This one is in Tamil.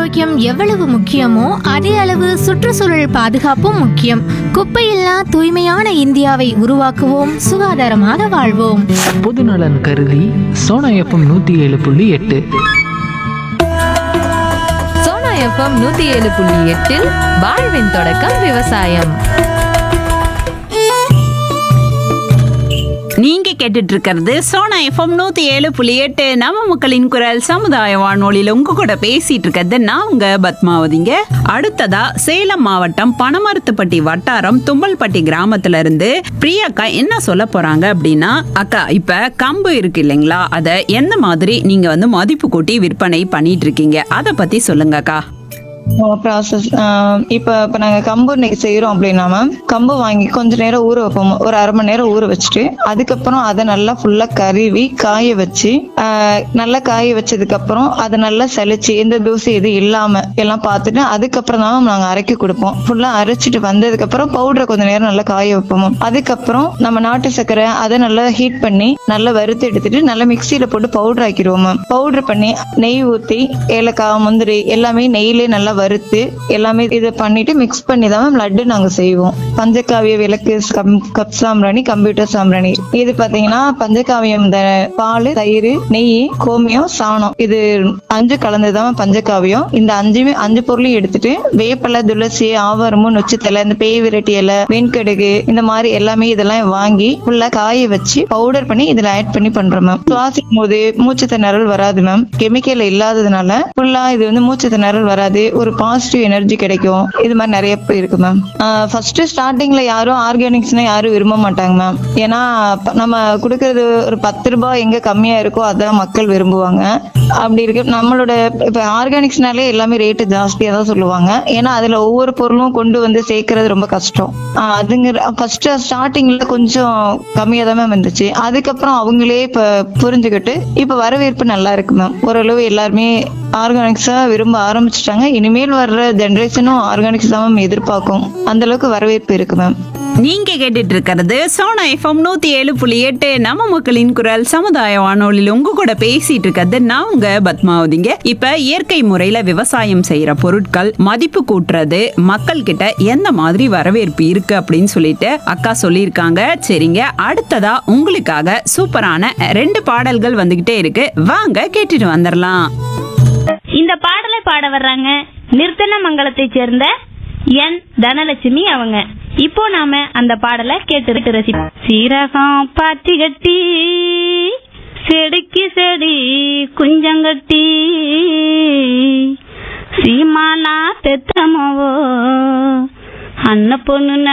ஆரோக்கியம் எவ்வளவு முக்கியமோ அதே அளவு சுற்றுச்சூழல் பாதுகாப்பும் முக்கியம் குப்பையில்லா தூய்மையான இந்தியாவை உருவாக்குவோம் சுகாதாரமாக வாழ்வோம் பொதுநலன் கருதி சோனா எஃப்எம் நூற்றி ஏழு புள்ளி எட்டு சோனா எஃப்எம் நூத்தி ஏழு புள்ளி எட்டில் வாழ்வின் தொடக்கம் விவசாயம் நீங்க கேட்டுட்டு இருக்கிறது சோனா எஃப்எம் நூத்தி ஏழு புள்ளி எட்டு நம்ம மக்களின் குரல் சமுதாய வானொலியில உங்க கூட பேசிட்டு இருக்கிறது நான் உங்க பத்மாவதிங்க அடுத்ததா சேலம் மாவட்டம் பனமரத்துப்பட்டி வட்டாரம் தும்பல்பட்டி கிராமத்துல இருந்து பிரியாக்கா என்ன சொல்ல போறாங்க அப்படின்னா அக்கா இப்ப கம்பு இருக்கு இல்லைங்களா அத எந்த மாதிரி நீங்க வந்து மதிப்பு கூட்டி விற்பனை பண்ணிட்டு இருக்கீங்க அத பத்தி சொல்லுங்க அக்கா ப்ராசஸ் இப்போ இப்போ நாங்கள் கம்பு இன்னைக்கு செய்கிறோம் அப்படின்னா மேம் கம்பு வாங்கி கொஞ்ச நேரம் ஊற வைப்போம் ஒரு அரை மணி நேரம் ஊற வச்சுட்டு அதுக்கப்புறம் அதை நல்லா ஃபுல்லாக கழுவி காய வச்சு ஆஹ் நல்லா காய வச்சதுக்கப்புறம் அதை நல்லா சலிச்சு எந்த தூசி இது இல்லாமல் எல்லாம் பார்த்துட்டு அதுக்கப்புறம் தான் நாங்கள் அரைக்க கொடுப்போம் ஃபுல்லாக அரைச்சிட்டு வந்ததுக்கப்புறம் பவுடரை கொஞ்ச நேரம் நல்லா காய வைப்போம் மேம். அதுக்கப்புறம் நம்ம நாட்டு சர்க்கரை அதை நல்லா ஹீட் பண்ணி நல்லா வறுத்து எடுத்துட்டு நல்லா மிக்சியில் போட்டு பவுடர் ஆக்கிடுவோம் மேம் பவுடர் பண்ணி நெய் ஊற்றி ஏலக்காய் முந்திரி எல்லாமே நெய்யிலே நல்லா வறுத்து எல்லாமே இதை பண்ணிட்டு மிக்ஸ் பண்ணி தான் மேம் லட்டு நாங்கள் செய்வோம் பஞ்சகாவிய விளக்கு கம் கப் சாம்பிராணி கம்ப்யூட்டர் சாம்பிராணி இது பார்த்தீங்கன்னா பஞ்சகாவியம் இந்த பால் தயிர் நெய் கோமியம் சாணம் இது அஞ்சு கலந்துதான் பஞ்சகாவியம் இந்த அஞ்சுமே அஞ்சு பொருளையும் எடுத்துட்டு வேப்பலை துளசி ஆவாரமும் நொச்சித்தலை இந்த பேய் விரட்டி இலை வெண்கடுகு இந்த மாதிரி எல்லாமே இதெல்லாம் வாங்கி ஃபுல்லா காய வச்சு பவுடர் பண்ணி இதுல ஆட் பண்ணி பண்றோம் மேம் சுவாசிக்கும் போது மூச்சு திணறல் வராது மேம் கெமிக்கல் இல்லாததுனால ஃபுல்லா இது வந்து மூச்சு திணறல் வராது ஒரு பாசிட்டிவ் எனர்ஜி கிடைக்கும் இது மாதிரி நிறைய பே- இருக்கு மேம் ஃபர்ஸ்ட் ஸ்டார்டிங்ல யாரும் ஆர்கானிக்ஸ்னா யாரும் விரும்ப மாட்டாங்க மேம் ஏன்னா ப- நம்ம கொடுக்கறது ஒரு பத்து ரூபாய் எங்க கம்மியா இருக்கோ அதான் மக்கள் விரும்புவாங்க அப்படி இருக்கு நம்மளோட இப்ப ஆர்கானிக்ஸ்னாலே எல்லாமே ரேட்டு ஜாஸ்தியா தான் சொல்லுவாங்க ஏன்னா அதுல ஒவ்வொரு பொருளும் கொண்டு வந்து சேர்க்கறது ரொம்ப கஷ்டம் ஆஹ் அதுங்கிற ஃபர்ஸ்ட் ஸ்டார்டிங்ல கொஞ்சம் கம்மியா தான் மேம் இருந்துச்சு அதுக்கப்புறம் அவங்களே இப்ப புரிஞ்சுக்கிட்டு இப்ப வரவேற்பு நல்லா இருக்கு மேம் ஓரளவு எல்லாருமே ஆர்கானிக்ஸா விரும்ப ஆரம்பிச்சிட்டாங்க இனிமேல் வர்ற ஜென்ரேஷனும் ஆர்கானிக்ஸ் தான் மேம் எதிர்பார்க்கும் அந்த அளவுக்கு வரவேற்பு இருக்கு மேம் நீங்க கேட்டுட்டு இருக்கிறது சோனா எஃப்எம் நூத்தி ஏழு புள்ளி எட்டு நம்ம மக்களின் குரல் சமுதாய வானொலியில் உங்க கூட பேசிட்டு இருக்கிறது நான் உங்க பத்மாவதிங்க இப்ப இயற்கை முறையில விவசாயம் செய்யற பொருட்கள் மதிப்பு கூட்டுறது மக்கள் கிட்ட எந்த மாதிரி வரவேற்பு இருக்கு அப்படின்னு சொல்லிட்டு அக்கா சொல்லியிருக்காங்க சரிங்க அடுத்ததா உங்களுக்காக சூப்பரான ரெண்டு பாடல்கள் வந்துகிட்டே இருக்கு வாங்க கேட்டுட்டு வந்துடலாம் இந்த பாடலை பாட வர்றாங்க நிர்த்தனமங்கலத்தை சேர்ந்த என் தனலட்சுமி அவங்க இப்போ நாம அந்த பாடலை கேட்டு ரசிப்போம் சீரகம் பாத்தி கட்டி செடிக்கு செடி குஞ்சங்கட்டி சீமானா பெத்தமவோ அன்ன பொண்ணு